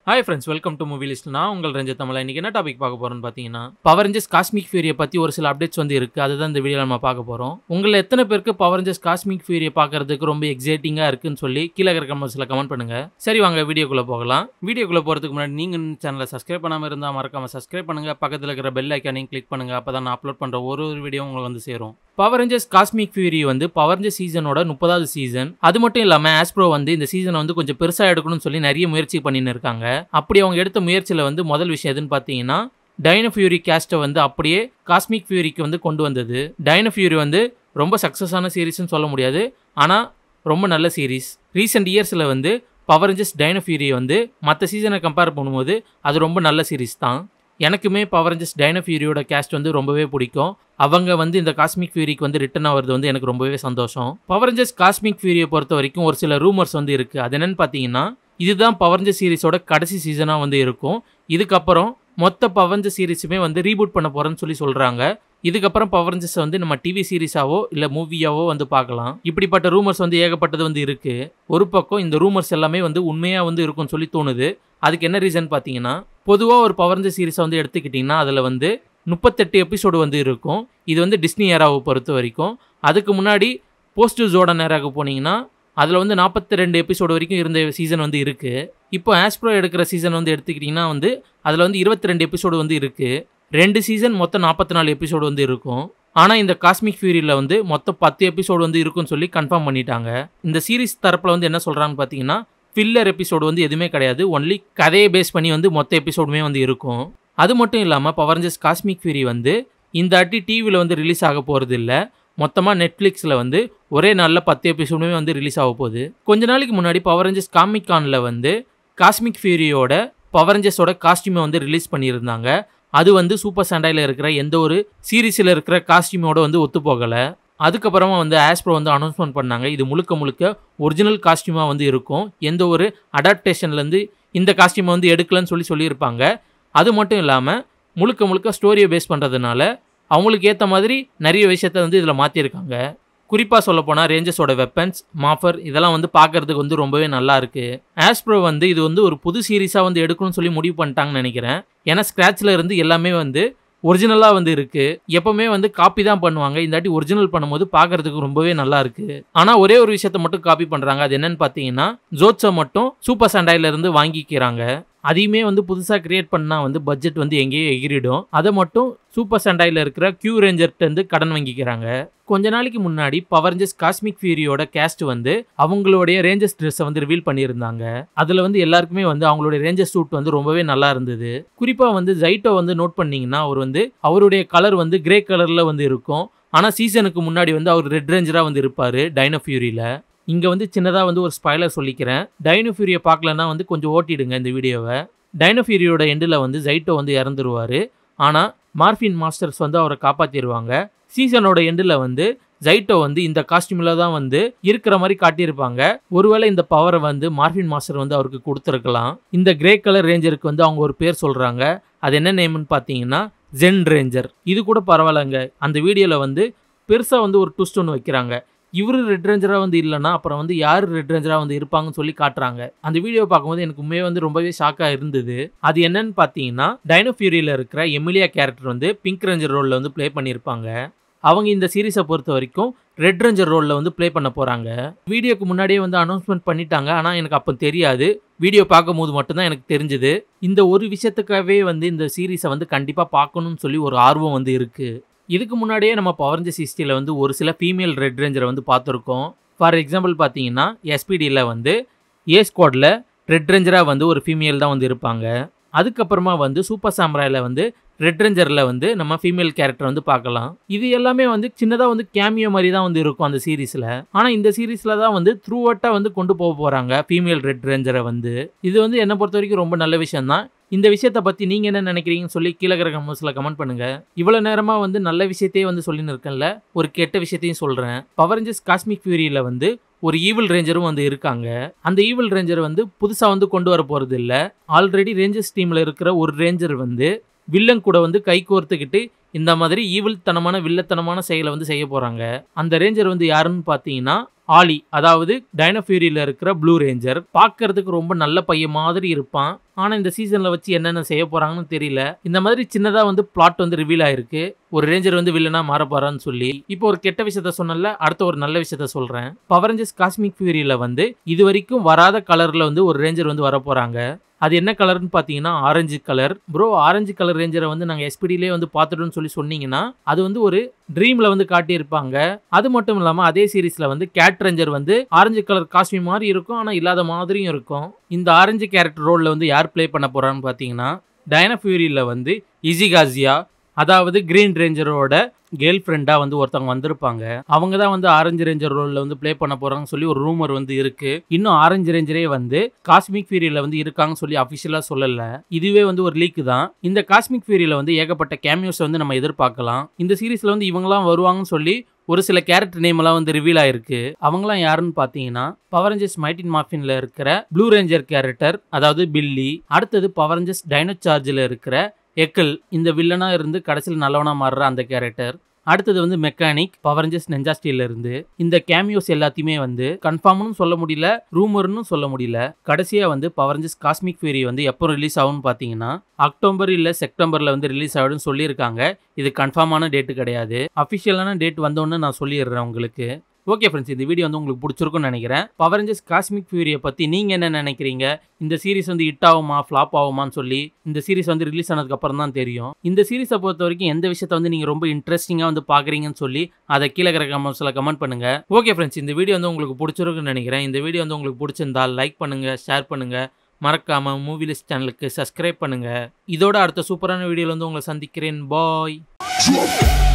hi friends welcome to movie list நான் உங்கள் ரஞ்சத் தமிழா இன்னைக்கு என்ன டாபிக் பார்க்க போறோம்னு பார்த்தீங்கன்னா பவர் ரேஞ்சர்ஸ் காஸ்மிக் ஃபியூரியை பற்றி ஒரு சில அப்டேட்ஸ் வந்து இருக்கு அதுதான் இந்த வீடியோவில் நம்ம பார்க்க போகிறோம் உங்களை எத்தனை பேருக்கு பவர் ரேஞ்சர்ஸ் காஸ்மிக் ஃபியூரியை பார்க்கறதுக்கு ரொம்ப எக்ஸைட்டிங்காக இருக்குன்னு சொல்லி கீழே இருக்கிற கமெண்ட்ஸில் கமெண்ட் பண்ணுங்க சரி வாங்க வீடியோக்குள்ளே போகலாம் வீடியோக்குள்ளே போகிறதுக்கு முன்னாடி நீங்கள் சேனலை சப்ஸ்கிரைப் பண்ணாமல் இருந்தால் மறக்காம சப்ஸ்கிரைப் பண்ணுங்க பக்கத்தில் இருக்கிற பெல் ஐக்கானையும் கிளிக் பண்ணுங்க அப்போ தான் நான் அப்லோட் பண்ணுற ஒரு ஒரு வீடியோ உங்களுக்கு வந்து சேரும் பவர் ரேஞ்சர்ஸ் காஸ்மிக் ஃபியூரி வந்து பவர் ரேஞ்சர் சீசனோட முப்பதாவது சீசன் அது மட்டும் இல்லாமல் ஆஸ்ப்ரோ வந்து இந்த சீசனை வந்து கொஞ்சம் பெருசாக எடுக்கணும்னு சொல்லி நிறைய முயற்சி பண்ணின்னு இருக்காங்க அப்படி அவங்க எடுத்த முயற்சியில் வந்து முதல் விஷயம் எதுன்னு பார்த்தீங்கன்னா டைனோ ஃபியூரி கேஸ்ட்டை வந்து அப்படியே காஸ்மிக் ஃபியூரிக்கு வந்து கொண்டு வந்தது டைனோ ஃபியூரி வந்து ரொம்ப சக்ஸஸான சீரிஸ்னு சொல்ல முடியாது ஆனால் ரொம்ப நல்ல சீரிஸ் ரீசெண்ட் இயர்ஸில் வந்து பவர் ரேஞ்சர்ஸ் டைனோ ஃபியூரி வந்து மற்ற சீசனை கம்பேர் பண்ணும்போது அது ரொம்ப நல்ல சீரிஸ் தான் எனக்குமே பவர் ரேஞ்சர்ஸ் டைனோ ஃபியூரியோட கேஸ்ட் வந்து ரொம்பவே பிடிக்கும் அவங்க வந்து இந்த காஸ்மிக் ஃபியூரிக்கு வந்து ரிட்டன் ஆகிறது வந்து எனக்கு ரொம்பவே சந்தோஷம் பவர் ரேஞ்சர்ஸ் காஸ்மிக் ஃபியூரியை பொறுத்த வரைக்கும் ஒரு சில ரூமர்ஸ் வந்து இருக்குது அது என்னன்னு பார்த்தீங்கன்னா இதுதான் பவர் ரேஞ்சர் சீரிஸோட கடைசி சீசனாக வந்து இருக்கும் இதுக்கப்புறம் மொத்த பவர் ரேஞ்சர் சீரிஸுமே வந்து ரீபூட் பண்ண போகிறேன்னு சொல்லி சொல்கிறாங்க இதுக்கப்புறம் பவர் ரேஞ்சர்ஸ் வந்து நம்ம டிவி சீரிஸாவோ இல்லை மூவியாவோ வந்து பார்க்கலாம் இப்படிப்பட்ட ரூமர்ஸ் வந்து ஏகப்பட்டது வந்து இருக்குது ஒரு பக்கம் இந்த ரூமர்ஸ் எல்லாமே வந்து உண்மையாக வந்து இருக்கும்னு சொல்லி தோணுது அதுக்கு என்ன ரீசன் பார்த்தீங்கன்னா பொதுவாக ஒரு பவர் ரேஞ்சர் சீரிஸை வந்து எடுத்துக்கிட்டிங்கன்னா அதில் வந்து முப்பத்தெட்டு எபிசோடு வந்து இருக்கும் இது வந்து டிஸ்னி ஏராவை பொறுத்த வரைக்கும் அதுக்கு முன்னாடி போஸ்ட் ஜோடன் ஏராவுக்கு போனீங்கன்னா அதில் வந்து நாற்பத்தி ரெண்டு எபிசோடு வரைக்கும் இருந்த சீசன் வந்து இருக்குது இப்போ ஆஸ்ப்ரோ எடுக்கிற சீசன் வந்து எடுத்துக்கிட்டிங்கன்னா வந்து அதில் வந்து இருபத்தி ரெண்டு எபிசோடு வந்து இருக்குது ரெண்டு சீசன் மொத்தம் நாற்பத்தி நாலு எபிசோடு வந்து இருக்கும் ஆனால் இந்த காஸ்மிக் ஃபியூரியில் வந்து மொத்தம் பத்து எபிசோடு வந்து இருக்குன்னு சொல்லி கன்ஃபார்ம் பண்ணிட்டாங்க இந்த சீரிஸ் தரப்பில் வந்து என்ன சொல்கிறாங்கன்னு பார்த்தீங்கன்னா ஃபில்லர் எபிசோடு வந்து எதுவுமே கிடையாது ஒன்லி கதையை பேஸ் பண்ணி வந்து மொத்த எபிசோடுமே வந்து இருக்கும் அது மட்டும் இல்லாமல் பவர்ஜஸ் காஸ்மிக் ஃபியூரி வந்து இந்த அட்டி டிவியில் வந்து ரிலீஸ் ஆக போகிறது இல்லை மொத்தமாக நெட்ஃப்ளிக்ஸில் வந்து ஒரே நாளில் பத்து எபிசோடுமே வந்து ரிலீஸ் ஆக போகுது கொஞ்ச நாளைக்கு முன்னாடி பவர் ரேஞ்சர்ஸ் காமிக் கானில் வந்து காஸ்மிக் ஃபியூரியோட பவர் ரேஞ்சர்ஸோட காஸ்டியூமை வந்து ரிலீஸ் பண்ணியிருந்தாங்க அது வந்து சூப்பர் சண்டையில் இருக்கிற எந்த ஒரு சீரீஸில் இருக்கிற காஸ்டியூமோட வந்து ஒத்து போகலை அதுக்கப்புறமா வந்து ஆஸ்ப்ரோ வந்து அனௌன்ஸ்மெண்ட் பண்ணாங்க இது முழுக்க முழுக்க ஒரிஜினல் காஸ்டியூமாக வந்து இருக்கும் எந்த ஒரு அடாப்டேஷன்லேருந்து இந்த காஸ்டியூமை வந்து எடுக்கலன்னு சொல்லி சொல்லியிருப்பாங்க அது மட்டும் இல்லாமல் முழுக்க முழுக்க ஸ்டோரியை பேஸ் பண்ணுறதுனால அவங்களுக்கு ஏற்ற மாதிரி நிறைய விஷயத்த வந்து இதில் மாற்றிருக்காங்க குறிப்பாக சொல்லப்போனால் ரேஞ்சஸோட வெப்பன்ஸ் மாஃபர் இதெல்லாம் வந்து பார்க்கறதுக்கு வந்து ரொம்பவே நல்லா இருக்குது ஆஸ்ப்ரோ வந்து இது வந்து ஒரு புது சீரீஸாக வந்து எடுக்கணும்னு சொல்லி முடிவு பண்ணிட்டாங்கன்னு நினைக்கிறேன் ஏன்னா ஸ்க்ராட்சில் இருந்து எல்லாமே வந்து ஒரிஜினலாக வந்து இருக்கு எப்பவுமே வந்து காப்பி தான் பண்ணுவாங்க இந்த வாட்டி ஒரிஜினல் பண்ணும்போது பார்க்கறதுக்கு ரொம்பவே நல்லா இருக்கு ஆனால் ஒரே ஒரு விஷயத்த மட்டும் காப்பி பண்ணுறாங்க அது என்னன்னு பார்த்தீங்கன்னா ஜோட்ஸை மட்டும் சூப்பர் சண்டையில இருந்து வாங்கிக்கிறாங்க அதையுமே வந்து புதுசாக கிரியேட் பண்ணால் வந்து பட்ஜெட் வந்து எங்கேயோ எகிரிடும் அதை மட்டும் சூப்பர் சண்டையில் இருக்கிற கியூ ரேஞ்சர்கிட்ட இருந்து கடன் வாங்கிக்கிறாங்க கொஞ்ச நாளைக்கு முன்னாடி பவர்ஜஸ் காஸ்மிக் ஃபியூரியோட கேஸ்ட் வந்து அவங்களுடைய ரேஞ்சர்ஸ் ட்ரெஸ்ஸை வந்து ரிவீல் பண்ணியிருந்தாங்க அதில் வந்து எல்லாருக்குமே வந்து அவங்களுடைய ரேஞ்சர் சூட் வந்து ரொம்பவே நல்லா இருந்தது குறிப்பாக வந்து ஜைட்டோ வந்து நோட் பண்ணீங்கன்னா அவர் வந்து அவருடைய கலர் வந்து கிரே கலரில் வந்து இருக்கும் ஆனால் சீசனுக்கு முன்னாடி வந்து அவர் ரெட் ரேஞ்சராக வந்து இருப்பார் டைனோ ஃபியூரியில் இங்கே வந்து சின்னதாக வந்து ஒரு ஸ்பாய்லர் சொல்லிக்கிறேன் டைனோ ஃபியூரியை பார்க்கலன்னா வந்து கொஞ்சம் ஓட்டிடுங்க இந்த வீடியோவை டைனோ ஃபியூரியோட எண்டில் வந்து ஜைட்டோ வந்து இறந்துருவார் ஆனால் மார்ஃபின் மாஸ்டர்ஸ் வந்து அவரை காப்பாற்றிடுவாங்க சீசனோட எண்டில் வந்து ஜைட்டோ வந்து இந்த காஸ்டியூமில் தான் வந்து இருக்கிற மாதிரி காட்டியிருப்பாங்க ஒருவேளை இந்த பவரை வந்து மார்ஃபின் மாஸ்டர் வந்து அவருக்கு கொடுத்துருக்கலாம் இந்த கிரே கலர் ரேஞ்சருக்கு வந்து அவங்க ஒரு பேர் சொல்கிறாங்க அது என்ன நேம்னு பார்த்தீங்கன்னா ஜென் ரேஞ்சர் இது கூட பரவாயில்லைங்க அந்த வீடியோவில் வந்து பெருசாக வந்து ஒரு ட்விஸ்ட் ஒன்று வைக்கிறாங்க இவர் ரெட் ரேஞ்சராக வந்து இல்லைன்னா அப்புறம் வந்து யார் ரெட் ரேஞ்சராக வந்து இருப்பாங்கன்னு சொல்லி காட்டுறாங்க அந்த வீடியோ பார்க்கும்போது எனக்கு உண்மையே வந்து ரொம்பவே ஷாக்காக இருந்தது அது என்னன்னு பார்த்தீங்கன்னா டைனோ ஃபியூரியில் இருக்கிற எமிலியா கேரக்டர் வந்து பிங்க் ரேஞ்சர் ரோலில் வந்து ப்ளே பண்ணியிருப்பாங்க அவங்க இந்த சீரீஸை பொறுத்த வரைக்கும் ரெட் ரேஞ்சர் ரோலில் வந்து ப்ளே பண்ண போகிறாங்க வீடியோக்கு முன்னாடியே வந்து அனௌன்ஸ்மெண்ட் பண்ணிட்டாங்க ஆனால் எனக்கு அப்போ தெரியாது வீடியோ பார்க்கும்போது மட்டும்தான் எனக்கு தெரிஞ்சுது இந்த ஒரு விஷயத்துக்காகவே வந்து இந்த சீரீஸை வந்து கண்டிப்பாக பார்க்கணும்னு சொல்லி ஒரு ஆர்வம் வந்து இருக்குது இதுக்கு முன்னாடியே நம்ம பவர்ஞ்ச சிஸ்டியில் வந்து ஒரு சில ஃபீமேல் ரெட் ரேஞ்சரை வந்து பார்த்துருக்கோம் ஃபார் எக்ஸாம்பிள் பார்த்தீங்கன்னா எஸ்பிடியில் வந்து ஏ ஸ்குவாடில் ரெட் ரேஞ்சராக வந்து ஒரு ஃபீமேல் தான் வந்து இருப்பாங்க அதுக்கப்புறமா வந்து சூப்பர் சாம்ராயில் வந்து ரெட் ரேஞ்சரில் வந்து நம்ம ஃபீமேல் கேரக்டர் வந்து பார்க்கலாம் இது எல்லாமே வந்து சின்னதாக வந்து கேமியோ மாதிரி தான் வந்து இருக்கும் அந்த சீரீஸில் ஆனால் இந்த சீரீஸில் தான் வந்து த்ரூ அவுட்டாக வந்து கொண்டு போக போகிறாங்க ஃபீமேல் ரெட் ரேஞ்சரை வந்து இது வந்து என்னை பொறுத்த வரைக்கும் ரொம்ப நல்ல விஷயம் தான் இந்த விஷயத்தை பற்றி நீங்கள் என்ன நினைக்கிறீங்கன்னு சொல்லி கீழே இருக்கிற கமெண்ட்ஸில் கமெண்ட் பண்ணுங்கள் இவ்வளோ நேரமாக வந்து நல்ல விஷயத்தையே வந்து சொல்லின்னு இருக்கேன்ல ஒரு கெட்ட விஷயத்தையும் சொல்கிறேன் பவர் ரேஞ்சர்ஸ் காஸ்மிக் ஃபியூரியில் வந்து ஒரு ஈவில் ரேஞ்சரும் வந்து இருக்காங்க அந்த ஈவில் ரேஞ்சர் வந்து புதுசாக வந்து கொண்டு வர போகிறது இல்லை ஆல்ரெடி ரேஞ்சர்ஸ் டீமில் இருக்கிற ஒரு ரேஞ்சர் வந்து வில்லன் கூட வந்து கை கோர்த்துக்கிட்டு இந்த மாதிரி ஈவில் தனமான வில்லத்தனமான செயலை வந்து செய்ய போகிறாங்க அந்த ரேஞ்சர் வந்து யாருன்னு பார்த்தீங்கன்னா ஆலி அதாவது டைனோஃபியூரியில் இருக்கிற ப்ளூ ரேஞ்சர் பார்க்கறதுக்கு ரொம்ப நல்ல பையன் மாதிரி இருப்பான் ஆனால் இந்த சீசனில் வச்சு என்னென்ன செய்ய போகிறாங்கன்னு தெரியல இந்த மாதிரி சின்னதாக வந்து பிளாட் வந்து ரிவீல் ஆயிருக்கு ஒரு ரேஞ்சர் வந்து வில்லனா மாற போறான்னு சொல்லி இப்போ ஒரு கெட்ட விஷயத்த சொன்னல அடுத்த ஒரு நல்ல விஷயத்த சொல்றேன் பவரஞ்சஸ் காஸ்மிக் ஃபியூரியில வந்து இது வரைக்கும் வராத கலர்ல வந்து ஒரு ரேஞ்சர் வந்து வர போறாங்க அது என்ன கலர்னு பார்த்தீங்கன்னா orange colour bro orange colour ரேஞ்சரை வந்து நாங்கள் எஸ்பிடிலே வந்து பார்த்துட்டோம்னு சொல்லி சொன்னீங்கன்னா அது வந்து ஒரு ட்ரீமில் வந்து காட்டியிருப்பாங்க அது மட்டும் இல்லாமல் அதே சீரீஸில் வந்து கேட் ரேஞ்சர் வந்து ஆரஞ்சு கலர் காஸ்டியூம் மாதிரி இருக்கும் ஆனால் இல்லாத மாதிரியும் இருக்கும் இந்த ஆரஞ்சு கேரக்டர் ரோலில் வந்து யார் ப்ளே பண்ண போகிறான்னு பார்த்தீங்கன்னா டைனா ஃபியூரியில் வந்து இசிகாசியா அதாவது கிரீன் ரேஞ்சரோட கேர்ள் ஃப்ரெண்டாக வந்து ஒருத்தவங்க வந்திருப்பாங்க அவங்க தான் வந்து ஆரஞ்சு ரேஞ்சர் ரோலில் வந்து ப்ளே பண்ண போகிறாங்கன்னு சொல்லி ஒரு ரூமர் வந்து இருக்கு இன்னும் ஆரஞ்சு ரேஞ்சரே வந்து காஸ்மிக் ஃபியூரியில் வந்து இருக்காங்கன்னு சொல்லி அஃபிஷியலாக சொல்லலை இதுவே வந்து ஒரு லீக் தான் இந்த காஸ்மிக் ஃபியூரியில் வந்து ஏகப்பட்ட கேமியோஸ் வந்து நம்ம எதிர்பார்க்கலாம் இந்த சீரீஸில் வந்து இவங்கலாம் வருவாங்கன்னு சொல்லி ஒரு சில கேரக்டர் நேம் எல்லாம் வந்து ரிவீல் ஆயிருக்கு அவங்களாம் யாருன்னு பார்த்தீங்கன்னா பவரஞ்சஸ் மைட்டின் மாஃபின்ல இருக்கிற ப்ளூ ரேஞ்சர் கேரக்டர் அதாவது பில்லி அடுத்தது பவரஞ்சஸ் டைனோ சார்ஜில் இருக்கிற எக்கல் இந்த வில்லனா இருந்து கடைசியில் நல்லவனா மாறுற அந்த கேரக்டர் அடுத்தது வந்து மெக்கானிக் பவரஞ்சஸ் நெஞ்சாஸ்டில இருந்து இந்த கேமியோஸ் எல்லாத்தையுமே வந்து கன்ஃபார்ம்னு சொல்ல முடியல ரூமர்னு சொல்ல முடியல கடைசியா வந்து பவரஞ்சஸ் காஸ்மிக் ஃபியூரி வந்து எப்போ ரிலீஸ் ஆகும்னு பார்த்தீங்கன்னா அக்டோபர் இல்லை செப்டம்பர்ல வந்து ரிலீஸ் ஆகிடும்னு சொல்லியிருக்காங்க இது கன்ஃபார்மான டேட்டு கிடையாது அஃபிஷியலான டேட் வந்தோன்னு நான் சொல்லிடுறேன் உங்களுக்கு ஓகே ஃப்ரெண்ட்ஸ் இந்த வீடியோ வந்து உங்களுக்கு பிடிச்சிருக்கும்னு நினைக்கிறேன் பவரஞ்சஸ் காஸ்மிக் ஃபியூரியை பற்றி நீங்கள் என்ன நினைக்கிறீங்க இந்த சீரிஸ் வந்து ஹிட் ஆகுமா ஃப்ளாப் ஆகுமான்னு சொல்லி இந்த சீரிஸ் வந்து ரிலீஸ் ஆனதுக்கு அப்புறம் தான் தெரியும் இந்த சீரிஸை பொறுத்த வரைக்கும் எந்த விஷயத்தை வந்து நீங்கள் ரொம்ப இன்ட்ரெஸ்டிங்காக வந்து பார்க்குறீங்கன்னு சொல்லி அதை கீழே இருக்கிற கமெண்ட்ஸில் கமெண்ட் பண்ணுங்க ஓகே ஃப்ரெண்ட்ஸ் இந்த வீடியோ வந்து உங்களுக்கு பிடிச்சிருக்குன்னு நினைக்கிறேன் இந்த வீடியோ வந்து உங்களுக்கு பிடிச்சிருந்தால் லைக் பண்ணுங்கள் ஷேர் பண்ணுங்கள் மறக்காமல் மூவி லிஸ்ட் சேனலுக்கு சப்ஸ்கிரைப் பண்ணுங்கள் இதோட அடுத்த சூப்பரான வீடியோவில் வந்து உங்களை சந்திக்கிறேன் பாய்